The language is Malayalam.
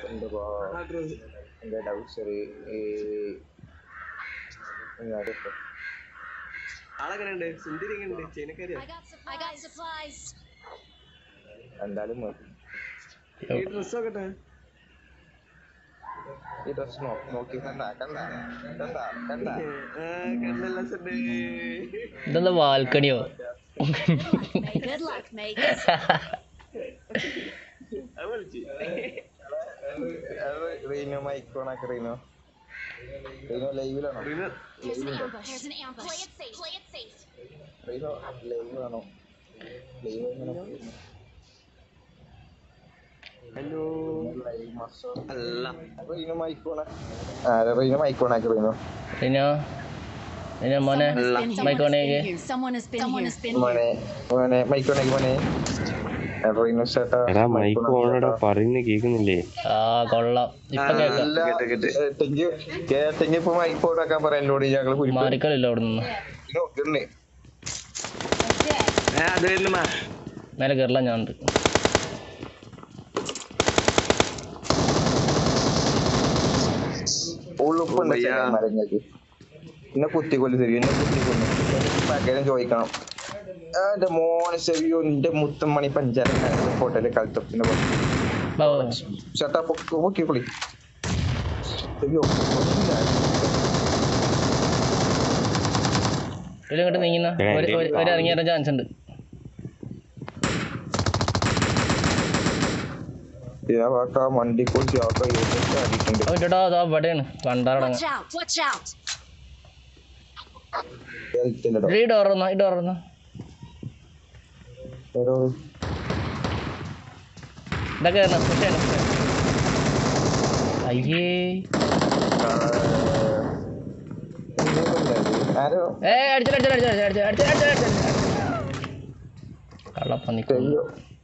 എന്തുവാ എൻ്റെ ഡൗസർ ഈ അതൊക്കെ ആളെങ്ങനെയുണ്ട് സുന്ദരി എങ്ങനെയുണ്ട് ചൈനക്കാരിയാ I got supplies. I got supplies. എന്തായാലും മതി ഈ ഡ്രസ് നോക്കട്ടെ ഈ ഡ്രസ് നോക്കി കണ്ട കണ്ട കണ്ട കണ്ട ആ, കണ്ടല്ല സുണ്ട് ഇതെന്താ വാൽക്കണിയോ Good luck, mate. അത് വിളിച്ചു റീനോ മൈക്കോണൊക്കെ റീനോ റീനോ ലൈവിലാണോ റീന Here's an ambush. Here's an ambush. Play it safe. Play it safe. റീനോ ലൈവിലാണോ ലൈവ് എങ്ങനെ ഹലോ ലൈവ് മാസ്റ്റർ അല്ല റീനോ മൈക്കോണ ആ റീനോ മൈക്കോണാക്കി റീനോ പിന്നെ പിന്നെ മോനെ മൈക്കോണേക്ക് Someone has been Someone has been മോനെ മോനെ മൈക്കോണാക്കി മോനെ റീനോ ചേട്ടാ എടാ മൈക്ക് ഓണടാ പറയുന്ന കേക്കുന്നില്ലേ ആ കൊള്ളാം ഇപ്പൊ കേക്കാം കേട്ട് കേട്ട് തെങ്ങ് കേട്ടെങ്കി ഇപ്പൊ മൈക്ക് ഓടാക്കാൻ പറയാൻ എന്നോട് ഞങ്ങള് കുരിപ്പ് മാറിക്കളില്ല അവിടെ നിന്ന് നോക്കണേ ആ അത് വരുന്നമാ മേലെ കയറില്ല ഞാൻ ഉണ്ട് ഉള്ളുപ്പുണ്ട് ഓ, ഭയ്യാ. മരങ്ങൾക്ക് എന്നെ കുത്തിക്കൊല്ലു ശരി എന്നെ കുത്തിക്കൊല്ലു പകരം ചോദിക്കണം ആ, എന്റെ മോനെ ചെറിയോ എന്റെ മുത്തമ്മണി പഞ്ചാര ഹോട്ടലിലെ കളിത്തപ്പിന്റെ ഓ ചേട്ടാ പൊക്കി പൊക്കിക്കൊള്ളി ചെറിയോ ഇതിൽ ഇങ്ങോട്ട് നീങ്ങുന്ന ഒരു ഒരു- ഒരു ഇറങ്ങി വരാൻ ചാൻസ് ഉണ്ട് വണ്ടി കുറിച്ച് അടിക്കുന്നുണ്ട് ഓ ഇട്ടോ അതോ അവിടെയാണ് വണ്ടാറടങ്ങ Watch out. Watch out. കേൾക്കില്ലടോ. ഈ ഡോർ ഈ ഡോർ ഏതോ ഇതൊക്കെ കയറണം push ചെയ്യണം, push ചെയ്യണം. അയ്യേ ആ, ആരോ ഏ അടിച്ചു അടിച്ചു അടിച്ചു അടിച്ചു അടിച്ചു അടിച്ചു അടിച്ചു അടിച്ചു കള്ളപ്പന്നിക്കും ചെറിയോ